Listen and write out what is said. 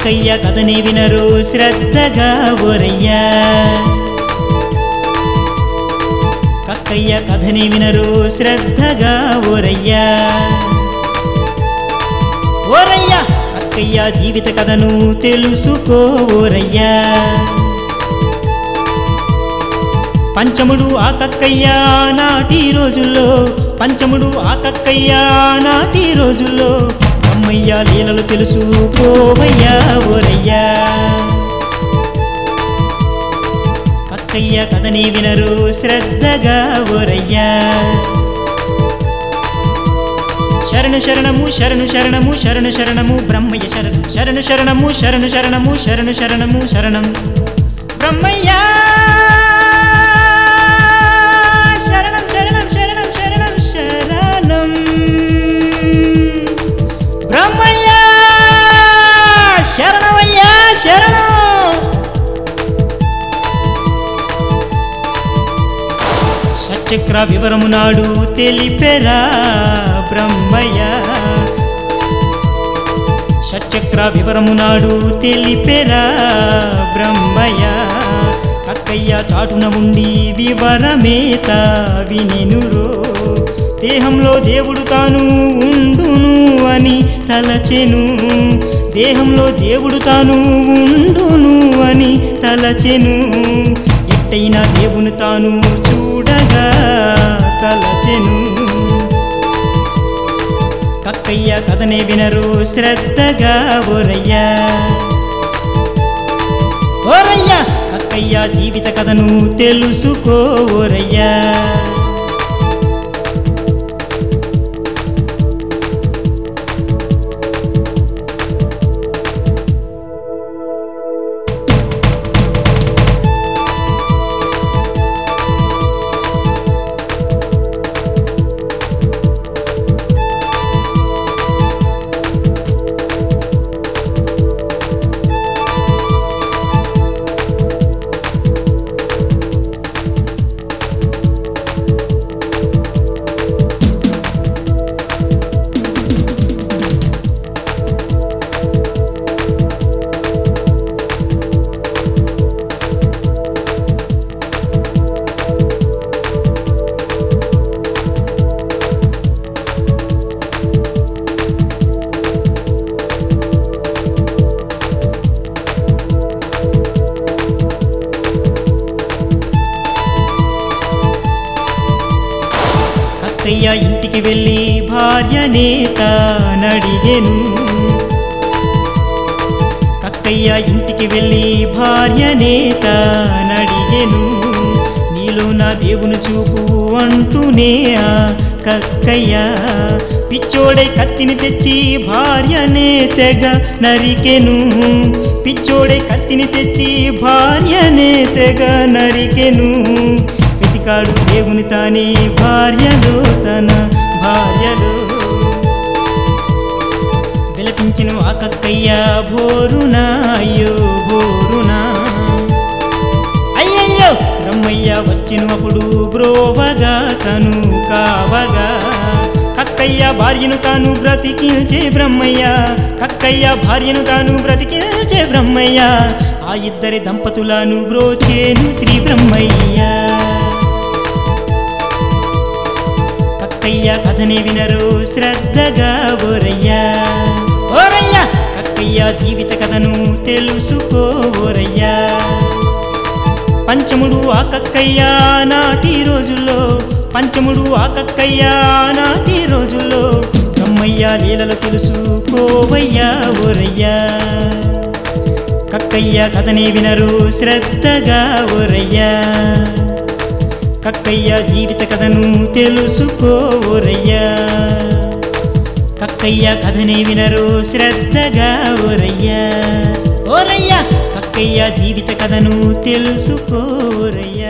కక్కయ్య కథని వినరు శ్రద్ధగా ఓరయ్యా కక్కయ్య కథని వినరు శ్రద్ధగా ఓరయ్యా ఓరయ్యా అక్కయ్య జీవిత కథను తెలుసుకో ఓరయ్యా పంచముడు ఆ కక్కయ్య నాటి రోజుల్లో పంచముడు ఆ కక్కయ్య నాటి రోజుల్లో అమ్మయ్య లీలలు తెలుసుకోవయ్యా ఓరయ్యా కక్కయ్య కథని వినరు శ్రద్ధగా ఓరయ్యా శరణు శరణము శరణు శరణము శరణు శరణము బ్రహ్మయ్య శరణు శరణు శరణము శరణు శరణము శరణు శరణము శరణం బ్రహ్మయ్య శరణం శరణం శరణం శరణం శరణం బ్రహ్మయ్య శరణమయ్యా శరణం సచక్ర వివరము నాడు తెలిపెరా బ్రహ్మయ్య సచక్ర వివరము నాడు తెలిపెరా బ్రహ్మయ్య అక్కయ్య చాటున ఉండి వివరమేత వినెనురో దేహంలో దేవుడు తాను ఉండును అని తలచెను దేహంలో దేవుడు తాను ఉండును అని తలచెను ఎట్టయినా దేవుని తాను చూడగా తలచెను కక్కయ్య కథనే వినరు శ్రద్ధగా ఓరయ్యా ఓరయ్యా కక్కయ్య జీవిత కథను తెలుసుకో ఓరయ్యా అక్కయ్య ఇంటికి వెళ్ళి భార్యనే తానడిగెను అక్కయ్య ఇంటికి వెళ్ళి భార్యనే తానడిగెను నీలో నా దేవుని చూపు అంటూనే ఆ కక్కయ్య పిచ్చోడే కత్తిని తెచ్చి భార్యనే తెగ నరికెను పిచ్చోడే కత్తిని తెచ్చి భార్యనే తెగ నరికెను వెతికాడు దేవుని తానే భార్యలో తన భార్యలో విలపించిన వాకక్కయ్య భోరునా అయ్యో భోరునా అయ్యయ్యో బ్రహ్మయ్య వచ్చినప్పుడు బ్రోవగా తను కావగా కక్కయ్య భార్యను తాను బ్రతికిల్చే బ్రహ్మయ్య కక్కయ్య భార్యను తాను బ్రతికిల్చే బ్రహ్మయ్య ఆ ఇద్దరి దంపతులను బ్రోచేను శ్రీ బ్రహ్మయ్య కక్కయ్య కథని వినరు శ్రద్ధగా ఓరయ్యా ఓరయ్యా కక్కయ్య జీవిత కథను తెలుసుకో ఓరయ్యా పంచముడు ఆ కక్కయ్య నాటి రోజుల్లో పంచముడు ఆ కక్కయ్య నాటి రోజుల్లో బ్రహ్మయ్య లీలలు తెలుసుకోవయ్యా ఓరయ్యా కక్కయ్య కథని వినరు శ్రద్ధగా ఓరయ్యా కక్కయ్య జీవిత కథను తెలుసుకోరయ్యా కక్కయ్య కథని వినరు శ్రద్ధగా ఓరయ్యా ఓరయ్యా కక్కయ్య జీవిత కథను తెలుసుకోరయ్యా